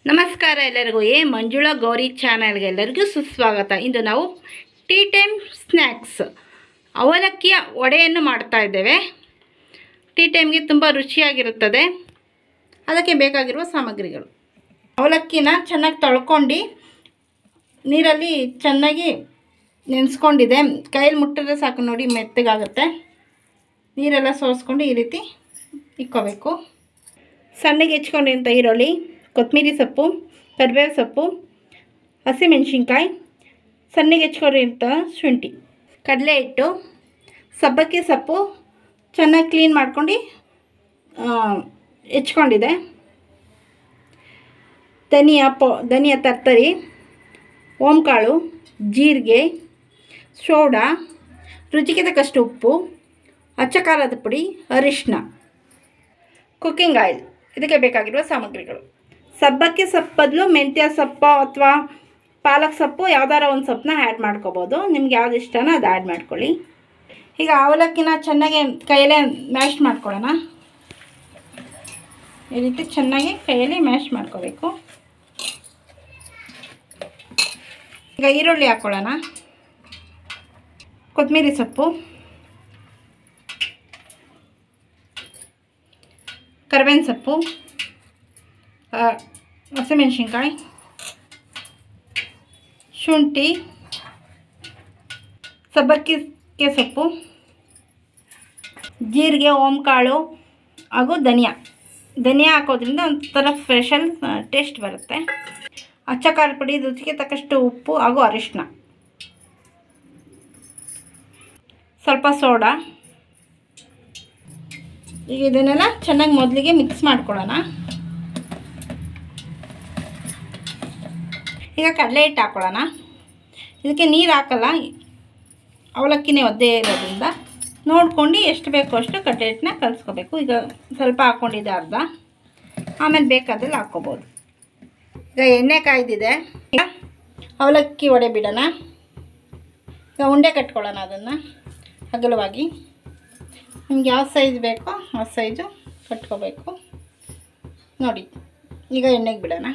ನಮಸ್ಕಾರ ಎಲ್ಲರಿಗೂ ಎ ಮಂಜುಳಾ ಗೌರಿ ಚಾನಲ್ಗೆ ಎಲ್ಲರಿಗೂ ಸುಸ್ವಾಗತ ಇಂದು ನಾವು ಟೀ ಟೈಮ್ ಸ್ನ್ಯಾಕ್ಸ್ ಅವಲಕ್ಕಿಯ ವಡೆಯನ್ನು ಮಾಡ್ತಾ ಇದ್ದೇವೆ ಟೀ ಟೈಮ್ಗೆ ತುಂಬ ರುಚಿಯಾಗಿರುತ್ತದೆ ಅದಕ್ಕೆ ಬೇಕಾಗಿರುವ ಸಾಮಗ್ರಿಗಳು ಅವಲಕ್ಕಿನ ಚೆನ್ನಾಗಿ ತೊಳ್ಕೊಂಡು ನೀರಲ್ಲಿ ಚೆನ್ನಾಗಿ ನೆನೆಸ್ಕೊಂಡಿದೆ ಕೈಯಲ್ಲಿ ಮುಟ್ಟಿದ್ರೆ ಸಾಕು ನೋಡಿ ಮೆತ್ತಗಾಗುತ್ತೆ ನೀರೆಲ್ಲ ಸೋಸ್ಕೊಂಡು ಈ ರೀತಿ ಇಕ್ಕೋಬೇಕು ಸಣ್ಣಗೆ ಹೆಚ್ಕೊಂಡಿರೋಂಥ ಈರುಳ್ಳಿ ಕೊತ್ತಂಬರಿ ಸೊಪ್ಪು ಕರಿಬೇವು ಸೊಪ್ಪು ಹಸಿಮೆಣ್ಸಿನ್ಕಾಯಿ ಸಣ್ಣಗೆ ಹೆಚ್ಕೊಂಡಿರೋಂಥ ಶುಂಠಿ ಕಡಲೆ ಹಿಟ್ಟು ಸಬ್ಬಕ್ಕಿ ಸೊಪ್ಪು ಚೆನ್ನಾಗಿ ಕ್ಲೀನ್ ಮಾಡ್ಕೊಂಡು ಆ, ಹೆಚ್ಕೊಂಡಿದೆ ಧನಿಯಾ ಪೊ ಧನಿಯಾ ತರ್ತರಿ ಓಂಕಾಳು ಜೀರಿಗೆ ಸೋಡಾ ರುಚಿಗೆ ತಕ್ಕಷ್ಟು ಉಪ್ಪು ಅಚ್ಚ ಖಾರದ ಪುಡಿ ಅರಿಶಿನ ಕುಕ್ಕಿಂಗ್ ಆಯಿಲ್ ಇದಕ್ಕೆ ಬೇಕಾಗಿರುವ ಸಾಮಗ್ರಿಗಳು ಸಬ್ಬಕ್ಕಿ ಸೊಪ್ಪು ಬದಲು ಮೆಂತ್ಯ ಸೊಪ್ಪು ಅಥವಾ ಪಾಲಕ್ ಸೊಪ್ಪು ಯಾವ್ದಾರ ಒಂದು ಸೊಪ್ಪನ್ನ ಆ್ಯಡ್ ಮಾಡ್ಕೋಬೋದು ನಿಮ್ಗೆ ಯಾವ್ದು ಇಷ್ಟನೋ ಅದು ಆ್ಯಡ್ ಮಾಡ್ಕೊಳ್ಳಿ ಈಗ ಅವಲಕ್ಕಿನ ಚೆನ್ನಾಗಿ ಕೈಯಲ್ಲೇ ಮ್ಯಾಶ್ ಮಾಡ್ಕೊಳ್ಳೋಣ ಈ ರೀತಿ ಚೆನ್ನಾಗಿ ಕೈಯಲ್ಲಿ ಮ್ಯಾಶ್ ಮಾಡ್ಕೋಬೇಕು ಈಗ ಈರುಳ್ಳಿ ಹಾಕ್ಕೊಳ್ಳೋಣ ಕೊತ್ತಂಬರಿ ಸೊಪ್ಪು ಕರಿಬೇವಿನ ಸೊಪ್ಪು ಆ, ಹಸಿಮೆಣ್ಸಿನ್ಕಾಯಿ ಶುಂಠಿ ಸಬ್ಬಕ್ಕಿಗೆ ಸೊಪ್ಪು ಜೀರಿಗೆ ಓಂಕಾಳು ಹಾಗೂ ಧನಿಯಾ ಧನಿಯಾ ಹಾಕೋದ್ರಿಂದ ಒಂಥರ ಸ್ಪೆಷಲ್ ಟೇಸ್ಟ್ ಬರುತ್ತೆ ಅಚ್ಚ ಖಾರ ಪುಡಿ ರುಚಿಗೆ ತಕ್ಕಷ್ಟು ಉಪ್ಪು ಹಾಗೂ ಅರಿಶಿನ ಸ್ವಲ್ಪ ಸೋಡಾ ಈಗ ಇದನ್ನೆಲ್ಲ ಚೆನ್ನಾಗಿ ಮೊದಲಿಗೆ ಮಿಕ್ಸ್ ಮಾಡ್ಕೊಳ್ಳೋಣ ಈಗ ಕಡಲೆ ಹಿಟ್ಟು ಹಾಕ್ಕೊಳ್ಳೋಣ ಇದಕ್ಕೆ ನೀರು ಹಾಕಲ್ಲ ಅವಲಕ್ಕಿನೇ ಒದ್ದೆ ಇರೋದ್ರಿಂದ ನೋಡ್ಕೊಂಡು ಎಷ್ಟು ಬೇಕೋ ಅಷ್ಟು ಕಡಲೆ ಹಿಟ್ಟನ್ನ ಕಲಿಸ್ಕೋಬೇಕು ಈಗ ಸ್ವಲ್ಪ ಹಾಕ್ಕೊಂಡಿದ್ದೆ ಅರ್ಧ ಆಮೇಲೆ ಬೇಕಾದಲ್ಲಿ ಹಾಕ್ಕೋಬೋದು ಈಗ ಎಣ್ಣೆ ಕಾಯ್ದಿದೆ ಈಗ ಅವಲಕ್ಕಿ ವಡೆ ಬಿಡೋಣ ಈಗ ಉಂಡೆ ಕಟ್ಕೊಳ್ಳೋಣ ಅದನ್ನು ಅಗಲವಾಗಿ ನಿಮ್ಗೆ ಯಾವ ಸೈಜ್ ಬೇಕೋ ಆ ಸೈಜು ಕಟ್ಕೋಬೇಕು ನೋಡಿ ಈಗ ಎಣ್ಣೆಗೆ ಬಿಡೋಣ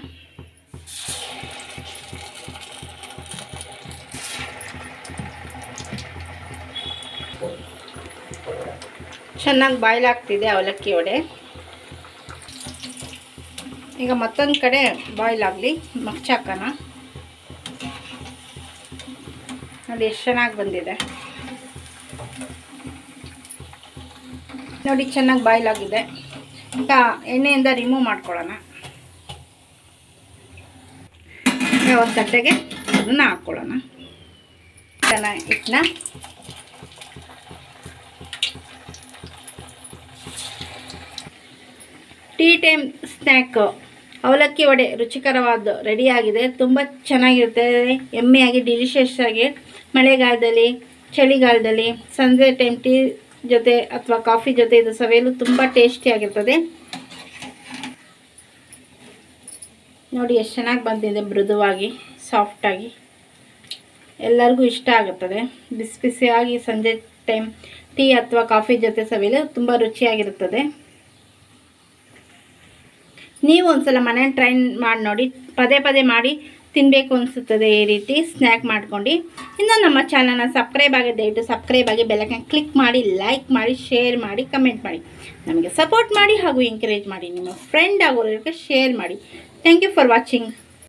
ಚೆನ್ನಾಗಿ ಬಾಯ್ಲ್ ಆಗ್ತಿದೆ ಅವಲಕ್ಕಿ ವಡೆ ಈಗ ಮತ್ತೊಂದು ಕಡೆ ಬಾಯ್ಲ್ ಆಗಲಿ ಮಗ್ಚಾಕೋಣ ನೋಡಿ ಎಷ್ಟು ಚೆನ್ನಾಗಿ ಬಂದಿದೆ ನೋಡಿ ಚೆನ್ನಾಗಿ ಬಾಯ್ಲ್ ಆಗಿದೆ ಈಗ ಎಣ್ಣೆಯಿಂದ ರಿಮೂವ್ ಮಾಡ್ಕೊಳ್ಳೋಣ ಈಗ ಒಂದು ತಟ್ಟೆಗೆ ಅದನ್ನು ಹಾಕ್ಕೊಳ್ಳೋಣ ಚೆನ್ನಾಗಿ ಹಿಟ್ಟನ್ನ ಟೀ ಟೈಮ್ ಸ್ನ್ಯಾಕ್ ಅವಲಕ್ಕಿ ವಡೆ ರುಚಿಕರವಾದ ರೆಡಿಯಾಗಿದೆ ತುಂಬ ಚೆನ್ನಾಗಿರುತ್ತೆ ಎಮ್ಮೆಯಾಗಿ ಡಿಲಿಷಿಯಸ್ ಆಗಿ ಮಳೆಗಾಲದಲ್ಲಿ ಚಳಿಗಾಲದಲ್ಲಿ ಸಂಜೆ ಟೈಮ್ ಟೀ ಜೊತೆ ಅಥವಾ ಕಾಫಿ ಜೊತೆ ಇದು ಸವಿಯಲು ತುಂಬ ಟೇಸ್ಟಿಯಾಗಿರ್ತದೆ ನೋಡಿ ಎಷ್ಟು ಚೆನ್ನಾಗಿ ಬಂದಿದೆ ಮೃದುವಾಗಿ ಸಾಫ್ಟಾಗಿ ಎಲ್ಲರಿಗೂ ಇಷ್ಟ ಆಗುತ್ತದೆ ಬಿಸಿ ಬಿಸಿಯಾಗಿ ಸಂಜೆ ಟೈಮ್ ಟೀ ಅಥವಾ ಕಾಫಿ ಜೊತೆ ಸವಿಯಲು ತುಂಬ ರುಚಿಯಾಗಿರುತ್ತದೆ ನೀವು ಒಂದ್ಸಲ ಮನೆ ಟ್ರೈ ಮಾಡಿ ನೋಡಿ ಪದೇ ಪದೇ ಮಾಡಿ ತಿನ್ನಬೇಕು ಅನಿಸುತ್ತದೆ ಈ ರೀತಿ ಸ್ನ್ಯಾಕ್ ಮಾಡ್ಕೊಂಡು ಇನ್ನು ನಮ್ಮ ಚಾನಲ್ನ ಸಬ್ಸ್ಕ್ರೈಬ್ ಆಗಿ ದಯವಿಟ್ಟು ಸಬ್ಸ್ಕ್ರೈಬ್ ಆಗಿ ಬೆಲ್ಲಕ್ಕೆ ಕ್ಲಿಕ್ ಮಾಡಿ ಲೈಕ್ ಮಾಡಿ ಶೇರ್ ಮಾಡಿ ಕಮೆಂಟ್ ಮಾಡಿ ನಮಗೆ ಸಪೋರ್ಟ್ ಮಾಡಿ ಹಾಗೂ ಎಂಕರೇಜ್ ಮಾಡಿ ನಿಮ್ಮ ಫ್ರೆಂಡ್ ಆಗೋರಿಗೆ ಶೇರ್ ಮಾಡಿ ಥ್ಯಾಂಕ್ ಯು ಫಾರ್ ವಾಚಿಂಗ್